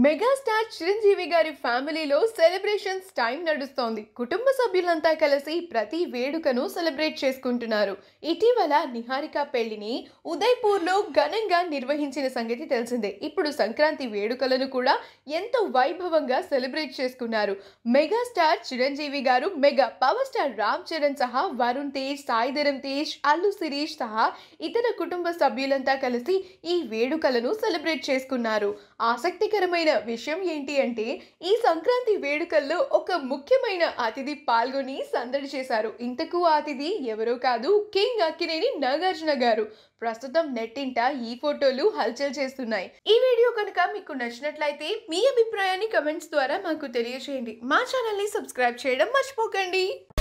megastar Chiranjeevi గారి ఫ్యామిలీలో celebrations time నడుస్తోంది కుటుంబ సభ్యులంతా కలిసి ప్రతి వేడుకను సెలబ్రేట్ చేసుకుంటున్నారు ఇటీవల నిహారిక పెళ్లిని ఉదయ్పూర్లో ఘనంగా నిర్వహించిన సంగతి తెలిసిందే ఇప్పుడు సంక్రాంతి వేడుకలను కూడా ఎంతో వైభవంగా సెలబ్రేట్ చేసుకున్నారు మెగాస్టార్ చిరంజీవి గారు mega power star Ram Charan సహా వరుణ్ తేజ్ సాయిధరం తేజ్ అల్లు శిరీష్ సహా ఇతర కుటుంబ సభ్యులంతా కలిసి ఈ వేడుకలను సెలబ్రేట్ చేసుకున్నారు ఆసక్తికరమైన విషయం ఏంటి అంటే ఈ సంక్రాంతి వేడుకల్లో ఒక ముఖ్యమైన అతిథి పాల్గొని సందడి చేశారు ఇంతకు ఆ అతిథి ఎవరో కాదు కింగ్ అక్కినేని నాగార్జున గారు ప్రస్తుతం నెట్టింట ఈ ఫోటోలు హల్చల్ చేస్తున్నాయి ఈ వీడియో కనుక మీకు నచ్చినట్లయితే మీ అభిప్రాయాన్ని కమెంట్స్ ద్వారా మాకు తెలియజేయండి మా ఛానల్ని సబ్స్క్రైబ్ చేయడం మర్చిపోకండి